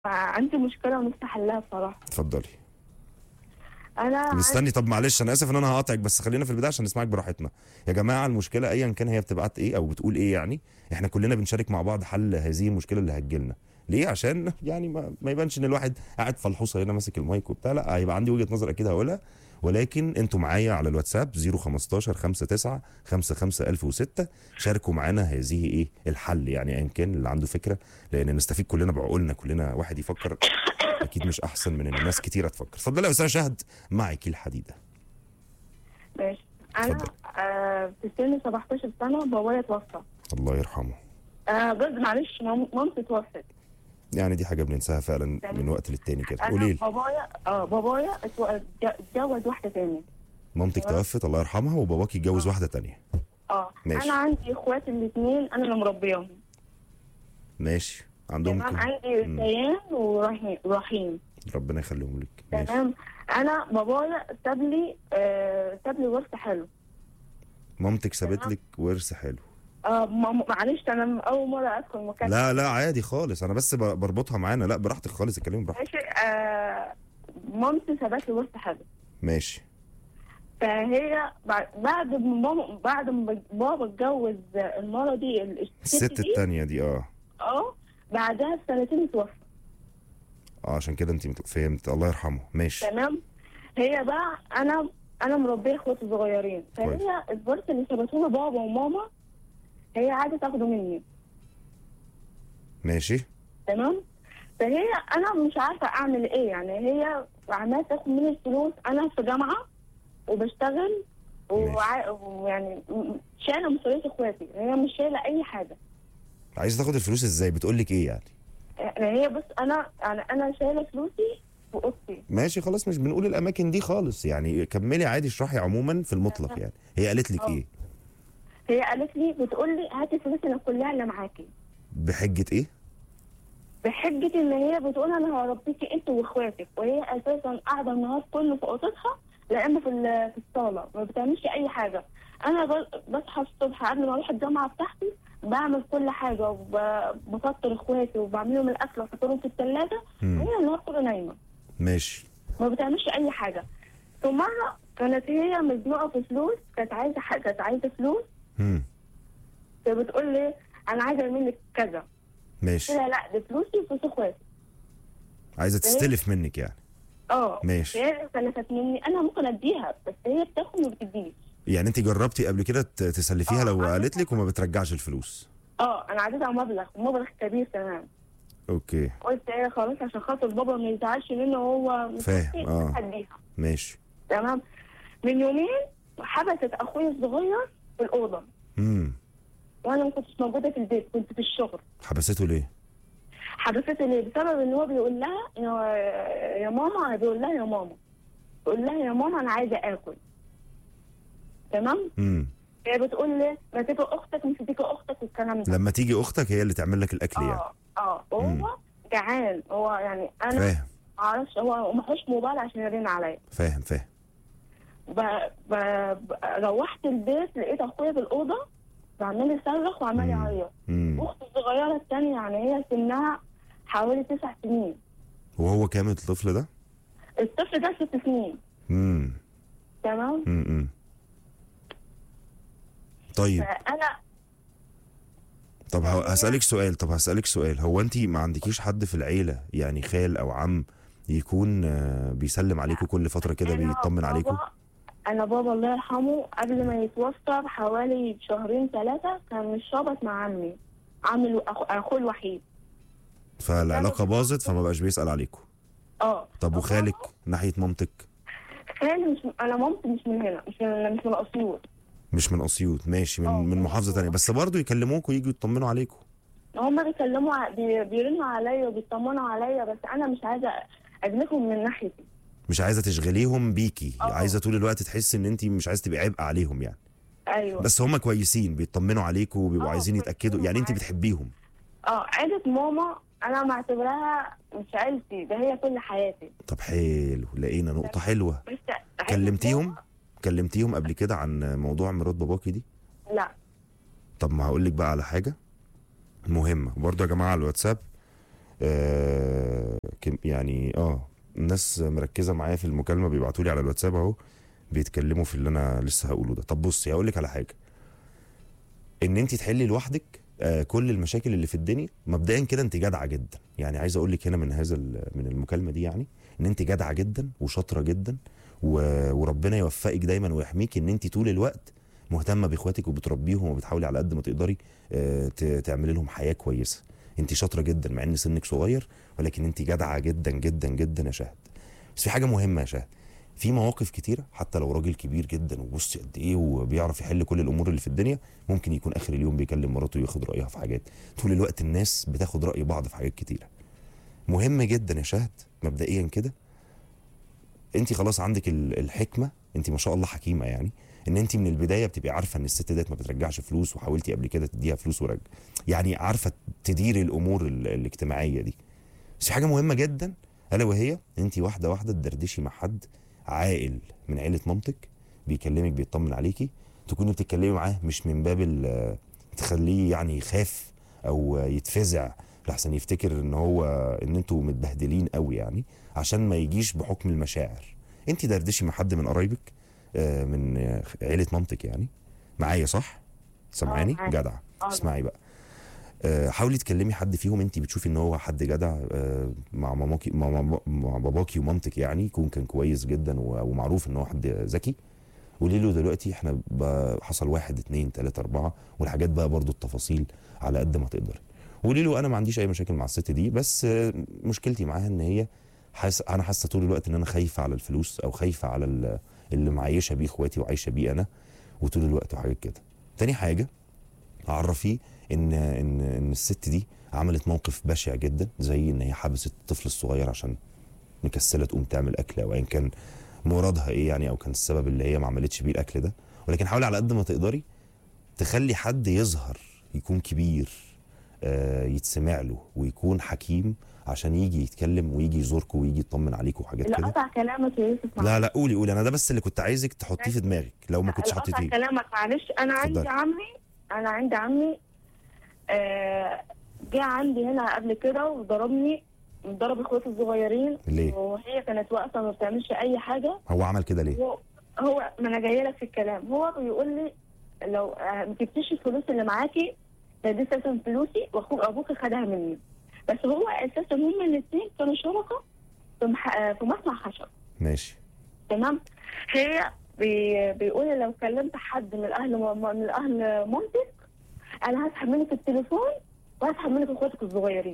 عندي مشكلة ونفسي أحلها بصراحة اتفضلي أنا عايز- مستني طب معلش انا اسف ان انا هقاطعك بس خلينا في البدايه عشان نسمعك براحتنا يا جماعه المشكله ايا كان هي بتبعت ايه او بتقول ايه يعني احنا كلنا بنشارك مع بعض حل هذه المشكله اللي هتجيلنا ليه عشان يعني ما, ما يبانش ان الواحد قاعد فلحوصه هنا ماسك المايك وبتاع لا هيبقى عندي وجهه نظر اكيد هقولها ولكن انتوا معايا على الواتساب 015 59 55 1006 شاركوا معانا هذه ايه الحل يعني ايا كان اللي عنده فكره لان نستفيد كلنا بعقولنا كلنا واحد يفكر اكيد مش احسن من ان ناس كتيره تفكر اتفضلي يا استاذه شهد معك الحديده ماشي أنا اتفضل. آه في سن 17 سنة بابايا توفى الله يرحمه آه بجد معلش مام- مامتي توفت يعني دي حاجه بننساها فعلا من وقت للتاني كده أنا قولي لي بابايا اه بابايا اتو- اتج- اتجوز واحدة تاني مامتك توفت الله يرحمها وباباك اتجوز واحده تانية اه ماشي. أنا عندي إخواتي الاتنين أنا اللي مربياهم ماشي عندهم تمام كم- عندي مم. ريان ورحيم رحيم ربنا يخليهم لك ماشي تمام أنا بابايا ساب لي آه ساب لي ورث حلو مامتك سابت تمام. لك ورث حلو آه ما- معلش أنا أول مرة أدخل مكان لا لا عادي خالص انا بس ب- بربطها معانا لا براحتك خالص اتكلمي براحتك ماشي آه مامتي سابت لي ورث حلو ماشي فهي بعد بعد ما ماما بعد ما بابا اتجوز المرة دي الست دي التانية دي اه اه بعدها بسنتين اتوفى اه عشان كده انت مت- فهمت الله يرحمه ماشي تمام هي بقى انا انا مربيه اخواتي صغيرين كويس. فهي الورث اللي سابته لي بابا وماما هي عايزه تاخده مني ماشي تمام فهي انا مش عارفه اعمل ايه يعني هي عماله تاخد مني الفلوس انا في جامعه وبشتغل وع- ويعني م- شايله مسؤوليه اخواتي هي مش شايله اي حاجه عايزه تاخد الفلوس ازاي بتقول لك ايه يعني يعني هي بس انا يعني انا شايله فلوسي في اوضتي ماشي خلاص مش بنقول الاماكن دي خالص يعني كملي عادي اشرحي عموما في المطلق يعني هي قالت لك اه. ايه هي قالت لي بتقول لي هاتي فلوسنا كلها اللي معاكي بحجه ايه بحجه ان هي بتقول انا هربيكي انت واخواتك وهي اساسا قاعده النهار كله في اوضتها لا اما في ال- في الصاله ما بتعملش اي حاجه انا ب- بصحى الصبح قبل ما اروح الجامعه بتاعتي بعمل كل حاجه وبفطر اخواتي وبعمل لهم الاكل واحطهم في الثلاجه مم. وهي النهار كله نايمه ماشي ما بتعملش اي حاجه في مره كانت هي مزنوقه في فلوس كانت عايزه ح- كانت عايزه فلوس امم فبتقول لي انا عايزه منك كذا قلت ماشي لها لا دي فلوسي وفلوس اخواتي عايزه تستلف منك يعني اه ماشي. هي سلفت مني انا ممكن اديها بس هي بتاخد وما بتديش يعني انت جربتي قبل كده ت- تسلفيها اه، لو عملت قالت لك وما بترجعش الفلوس اه انا عديتها مبلغ مبلغ كبير كمان اوكي قلت ايه خلاص عشان خاطر بابا ما يزعلش منه هو مش فاهم، عارف ايه، اه. هديها ماشي تمام من يومين حبست اخويا الصغير في الاوضه امم وانا ما كنتش موجوده في البيت كنت في الشغل حبسته ليه حبسته ليه بسبب ان هو بيقول لها يا, يا ماما بيقول لها يا ماما بيقول لها يا ماما انا عايزه اكل تمام امم هي بتقول لي ما تيجي اختك مش تيجي اختك والكلام ده لما تيجي اختك هي اللي تعمل لك الاكل يعني اه اه مم. وهو جعان هو يعني انا فاهم معرفش هو معهوش موبايل عشان يرن عليا فاهم فاهم ب... ب... ب... روحت البيت لقيت اخويا في الاوضه عمال يصرخ وعمال مم. يعيط امم اختي الصغيره الثانيه يعني هي سنها حوالي تسع سنين وهو كام الطفل ده الطفل ده ست سنين امم تمام امم طيب فانا طب ه- هسألك سؤال طب هسألك سؤال هو انت ما عندكيش حد في العيلة يعني خال او عم يكون آه، بيسلم عليكم كل فترة كده أنا بيطمن عليكم بابا- انا بابا الله يرحمه قبل ما يتوفى بحوالي شهرين ثلاثه كان مشربط مع عمي عمي الأخ- اخوه الوحيد فالعلاقة باظت فما بقاش بيسأل عليكم اه طب وخالك ناحية مامتك خالي مش انا مامتي مش من هنا مش من مش من اسيوط مش من اسيوط ماشي من اه، من من محافظة أسيوط. تانية بس برضه يكلموكوا ويجوا يطمنوا عليكم هم بيكلموا ع- بي- بيرنوا عليا وبيطمنوا عليا بس انا مش عايزه اجلكم من ناحيتي مش عايزة تشغليهم بيكي اه. عايزة طول الوقت تحسي ان انت مش عايزة تبقي عبء عليهم يعني ايوه بس هم كويسين بيطمنوا عليكم وبيبقوا اه، عايزين كويسين يتأكدوا يعني انت ومعاك. بتحبيهم اه عيلة ماما انا معتبراها مش عيلتي ده هي كل حياتي طب حلو لقينا نقطة حلوة بس عيلة كلمتيهم ماما- كلمتيهم قبل كده عن موضوع مرات باباكي دي لا طب ما هقول لك بقى على حاجه مهمه برضه يا جماعه على الواتساب آه كم- يعني اه الناس مركزه معايا في المكالمه بيبعتوا لي على الواتساب اهو بيتكلموا في اللي انا لسه هقوله ده طب بصي هقول لك على حاجه ان انت تحلي لوحدك آه كل المشاكل اللي في الدنيا مبدئيا كده انت جدعه جدا يعني عايز اقول لك هنا من هذا ال- من المكالمه دي يعني ان انت جدعه جدا وشاطره جدا و- وربنا يوفقك دايما ويحميك ان انت طول الوقت مهتمه باخواتك وبتربيهم وبتحاولي على قد ما تقدري آه، ت- تعملي لهم حياه كويسه انت شاطره جدا مع ان سنك صغير ولكن انت جدعه جدا جدا جدا يا شهد بس في حاجه مهمه يا شهد في مواقف كتيره حتى لو راجل كبير جدا وبصي قد ايه وبيعرف يحل كل الامور اللي في الدنيا ممكن يكون اخر اليوم بيكلم مراته وياخد رايها في حاجات طول الوقت الناس بتاخد راي بعض في حاجات كتيره مهم جدا يا شهد مبدئيا كده انت خلاص عندك ال- الحكمه انت ما شاء الله حكيمه يعني ان انت من البدايه بتبقي عارفه ان الست ديت ما بترجعش فلوس وحاولتي قبل كده تديها فلوس ورج يعني عارفه تديري الامور ال- الاجتماعيه دي بس في حاجه مهمه جدا الا وهي انت واحده واحده تدردشي مع حد عاقل من عيله مامتك بيكلمك بيطمن عليكي تكوني بتتكلمي معاه مش من باب ال- تخليه يعني يخاف او يتفزع لحسن يفتكر ان هو ان انتوا متبهدلين قوي يعني عشان ما يجيش بحكم المشاعر انت دردشي مع حد من قرايبك آه، من آه، عيله مامتك يعني معايا صح سامعاني معاك. جدع آه. اسمعي بقى آه، حاولي تكلمي حد فيهم انت بتشوفي ان هو حد جدع آه، مع ماماكي مع, ماما- مع باباكي ومامتك يعني يكون كان كويس جدا و- ومعروف ان هو حد ذكي قولي له دلوقتي احنا بقى حصل واحد اتنين تلاته اربعه والحاجات بقى برضو التفاصيل على قد ما تقدري قولي له انا ما عنديش اي مشاكل مع الست دي بس آه، مشكلتي معاها ان هي حاس انا حاسه طول الوقت ان انا خايفه على الفلوس او خايفه على ال- اللي معيشه بيه اخواتي وعايشه بيه انا وطول الوقت وحاجات كده تاني حاجه عرفيه ان ان ان الست دي عملت موقف بشع جدا زي ان هي حبست الطفل الصغير عشان مكسله تقوم تعمل اكل او ايا كان مرادها ايه يعني او كان السبب اللي هي ما عملتش بيه الاكل ده ولكن حاولي على قد ما تقدري تخلي حد يظهر يكون كبير آه، يتسمع له ويكون حكيم عشان يجي يتكلم ويجي يزوركم ويجي يطمن عليكم وحاجات لا كده قطع كلامك يا يوسف لا لا قولي قولي انا ده بس اللي كنت عايزك تحطيه في دماغك لو ما كنتش قطع حطيتيه كلامك معلش انا عندي اتفضلي. عمي انا عندي عمي آه جه عندي هنا قبل كده وضربني ضرب اخواتي الصغيرين ليه وهي كانت واقفه ما بتعملش اي حاجه هو عمل كده ليه هو هو ما انا جايه لك في الكلام هو بيقول لي لو آه، ما جبتيش الفلوس اللي معاكي ده دي اساسا فلوسي واخوك ابوك خدها مني بس هو اساسا هما الاثنين كانوا شركاء في مح... آه، في مصنع خشب ماشي تمام هي بي... بيقول لو كلمت حد من الاهل م... من الاهل مامتك انا هسحب منك التليفون وهسحب منك اخواتك الصغيرين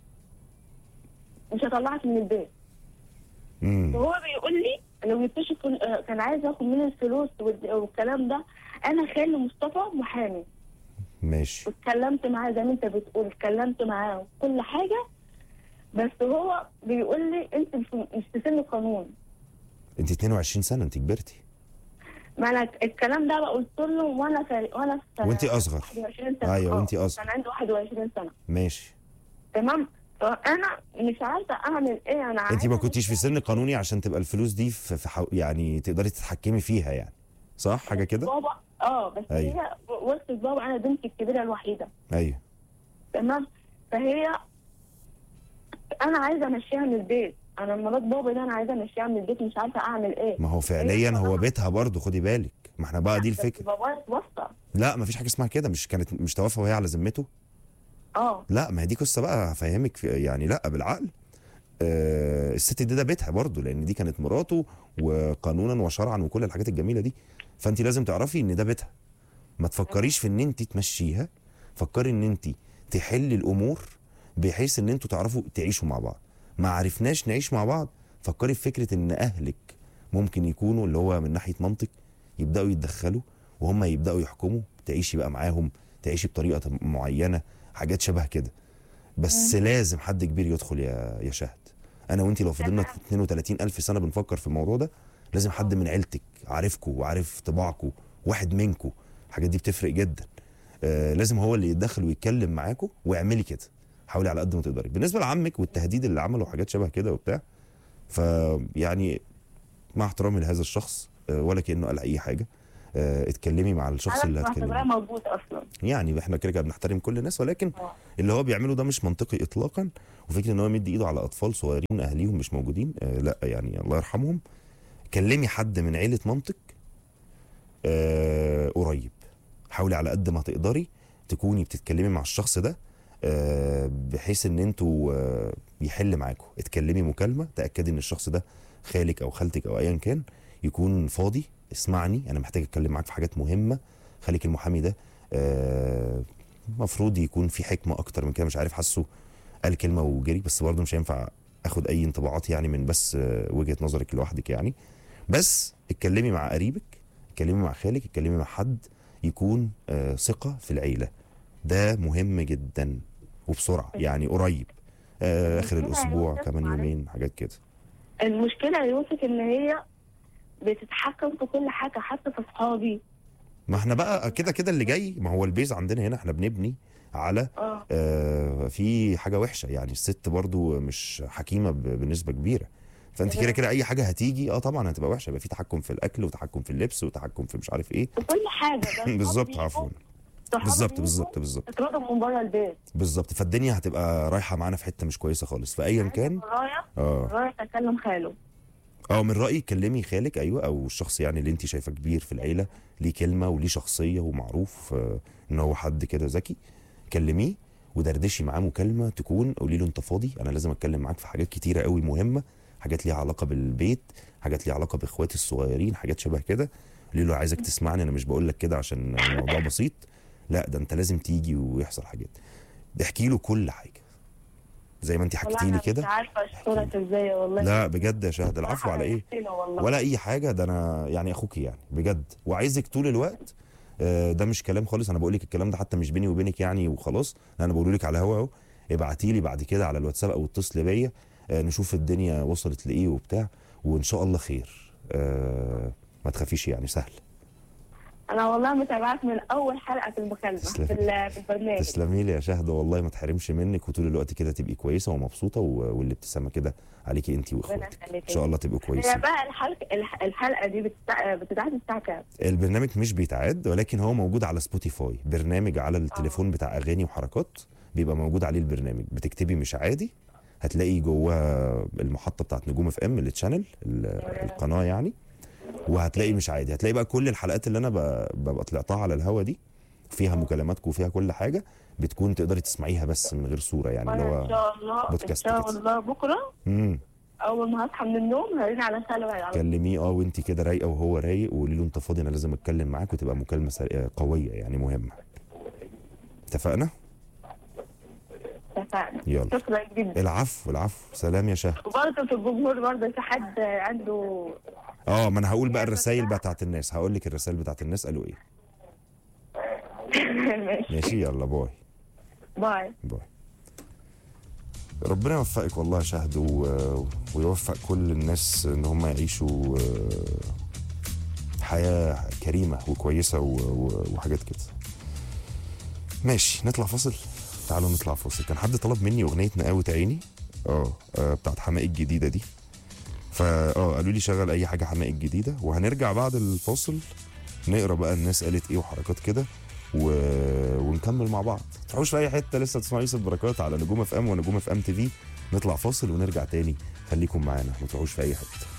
مش هطلعك من البيت امم وهو بيقول لي لو جبتش فل... آه، كان عايز ياخد مني الفلوس والد- والكلام ده انا خالي مصطفى محامي ماشي واتكلمت معاه زي ما انت بتقول اتكلمت معاه كل حاجه بس هو بيقول لي انت مش مش في سن القانون انت 22 سنه انت كبرتي ما انا الكلام ده بقى قلت له وانا في وانا في وانت اصغر 21 سنه ايوه آه، وانت اصغر كان عندي 21 سنه ماشي تمام فانا مش عارفه اعمل ايه انا انت ما عايزة كنتيش في سن قانوني عشان تبقى الفلوس دي في في حو... يعني تقدري تتحكمي فيها يعني صح حاجه كده بابا اه بس أيوة. هي وسط بابا انا بنتي الكبيره الوحيده ايوه تمام فهي انا عايزه امشيها من البيت انا مرات بابا ده انا عايزه امشيها من البيت مش عارفه اعمل ايه ما هو فعليا هو بيتها برضه خدي بالك ما احنا بقى دي بس الفكره بابا اتوفى لا ما فيش حاجه اسمها كده مش كانت مش توفى وهي على ذمته اه لا ما هي دي قصه بقى هفهمك في- يعني لا بالعقل آه الست دي ده بيتها برضه لان دي كانت مراته وقانونا وشرعا وكل الحاجات الجميله دي فانت لازم تعرفي ان ده بيتها ما تفكريش في ان انت تمشيها فكري ان انت تحلي الامور بحيث ان انتوا تعرفوا تعيشوا مع بعض ما عرفناش نعيش مع بعض فكري في فكره ان اهلك ممكن يكونوا اللي هو من ناحيه مامتك يبداوا يتدخلوا وهم يبداوا يحكموا تعيشي بقى معاهم تعيشي بطريقه معينه حاجات شبه كده بس لازم حد كبير يدخل يا يا شهد انا وانت لو فضلنا 32 الف سنه بنفكر في الموضوع ده لازم حد من عيلتك عارفكم وعارف طباعكم واحد منكم الحاجات دي بتفرق جدا آه لازم هو اللي يتدخل ويتكلم معاكم واعملي كده حاولي على قد ما تقدري بالنسبه لعمك والتهديد اللي عمله وحاجات شبه كده وبتاع فيعني مع احترامي لهذا الشخص آه، ولا كانه قال اي حاجه آه، اتكلمي مع الشخص اللي انا هتكلمي بعتبرها موجود اصلا يعني احنا كده كده بنحترم كل الناس ولكن آه. اللي هو بيعمله ده مش منطقي اطلاقا وفكره ان هو يمد ايده على اطفال صغيرين اهليهم مش موجودين آه لا يعني الله يرحمهم كلمي حد من عيله مامتك آه قريب حاولي على قد ما تقدري تكوني بتتكلمي مع الشخص ده آه بحيث ان انتوا آه يحل معاكم اتكلمي مكالمه تاكدي ان الشخص ده خالك او خالتك او ايا كان يكون فاضي اسمعني انا محتاج اتكلم معاك في حاجات مهمه خليك المحامي ده آه، المفروض يكون في حكمه اكتر من كده مش عارف حاسه قال كلمه وجري بس برضه مش هينفع اخد اي انطباعات يعني من بس آه، وجهه نظرك لوحدك يعني بس اتكلمي مع قريبك اتكلمي مع خالك اتكلمي مع حد يكون آه، ثقه في العيله ده مهم جدا وبسرعه يعني قريب آه، اخر المشكلة يا الاسبوع يوسف، كمان معلش. يومين حاجات كده المشكله يا يوسف ان هي بتتحكم في كل حاجه حتى في اصحابي ما احنا بقى كده كده اللي جاي ما هو البيز عندنا هنا احنا بنبني على اه آه، في حاجه وحشه يعني الست برضو مش حكيمه ب- بنسبه كبيره فانت كده كده اي حاجه هتيجي اه طبعا هتبقى وحشه يبقى في تحكم في الاكل وتحكم في اللبس وتحكم في مش عارف ايه في كل حاجه ده صحابي بالظبط بيجوا- عفوا صحابي بالظبط بيجوا بالظبط بالظبط يطردوا من بره البيت بالظبط فالدنيا هتبقى رايحه معانا في حته مش كويسه خالص فايا كان رايح اه رايح اكلم خاله اه من رايي كلمي خالك ايوه او الشخص يعني اللي انت شايفاه كبير في العيله ليه كلمه وليه شخصيه ومعروف آه، ان هو حد كده ذكي كلميه ودردشي معاه مكالمه تكون قولي له انت فاضي انا لازم اتكلم معاك في حاجات كتيره قوي مهمه حاجات ليها علاقه بالبيت حاجات ليها علاقه باخواتي الصغيرين حاجات شبه كده قولي له عايزك تسمعني انا مش بقول لك كده عشان الموضوع بسيط لا ده انت لازم تيجي ويحصل حاجات احكي له كل حاجه زي ما انت والله حكيتي لي أنا مش كده عارفه اشكرك ازاي والله لا بجد يا شهد العفو على ايه حبيبتنا والله ولا اي حاجه ده انا يعني اخوك يعني بجد وعايزك طول الوقت آه، ده مش كلام خالص انا بقول لك الكلام ده حتى مش بيني وبينك يعني وخلاص لا انا بقوله لك على هوا اهو ابعتي لي بعد كده على الواتساب او اتصلي بيا آه، نشوف الدنيا وصلت لايه وبتاع وان شاء الله خير آه، ما تخافيش يعني سهل انا والله متابعاك من اول حلقه في المكالمه تسلمي. في ال- في البرنامج تسلمي لي يا شهد والله ما تحرمش منك وطول الوقت كده تبقي كويسه ومبسوطه و- والابتسامه كده عليكي انت ربنا واخواتك يخليك ان شاء الله تبقوا هي كويسين بقى الحلقه الح- الحلقه دي بتتع- بتتعاد الساعه كام؟ البرنامج مش بيتعاد ولكن هو موجود على سبوتيفاي برنامج على التليفون بتاع اغاني وحركات بيبقى موجود عليه البرنامج بتكتبي مش عادي هتلاقي جواه المحطه بتاعت نجوم اف ام التشانل ال- القناه يعني وهتلاقي مش عادي هتلاقي بقى كل الحلقات اللي انا ب- ببقى طلعتها على الهوا دي فيها مكالماتكم وفيها كل حاجه بتكون تقدري تسمعيها بس من غير صوره يعني اللي وانا ان هو شاء الله ان بودكاست شاء كده. الله بكره امم اول ما هصحى من النوم هرن على خاله على كلميه اه وانت كده رايقه وهو رايق وقولي له انت فاضي انا لازم اتكلم معاك وتبقى مكالمه سريعة- قويه يعني مهمه اتفقنا اتفقنا يلا شكرا جدا العفو العفو سلام يا شهد وبرضه في الجمهور برضه في حد عنده اه ما انا هقول بقى الرسائل بتاعت الناس هقول لك الرسائل بتاعت الناس قالوا ايه ماشي ماشي يلا باي باي باي ربنا يوفقك والله يا شهد و... ويوفق كل الناس ان هم يعيشوا آه، حياة كريمة وكويسة و... و... وحاجات كده ماشي نطلع فاصل تعالوا نطلع فاصل كان حد طلب مني اغنية نقاوة عيني اه آه، بتاعت حماقي الجديدة دي فا اه قالوا لي شغل اي حاجة حماقي الجديدة وهنرجع بعد الفاصل نقرا بقى الناس قالت ايه وحركات كده و... ونكمل مع بعض ما تروحوش في اي حته لسه تسمعوا يوسف بركات على نجوم اف ام ونجوم اف ام تي في نطلع فاصل ونرجع تاني خليكم معانا ما تروحوش في اي حته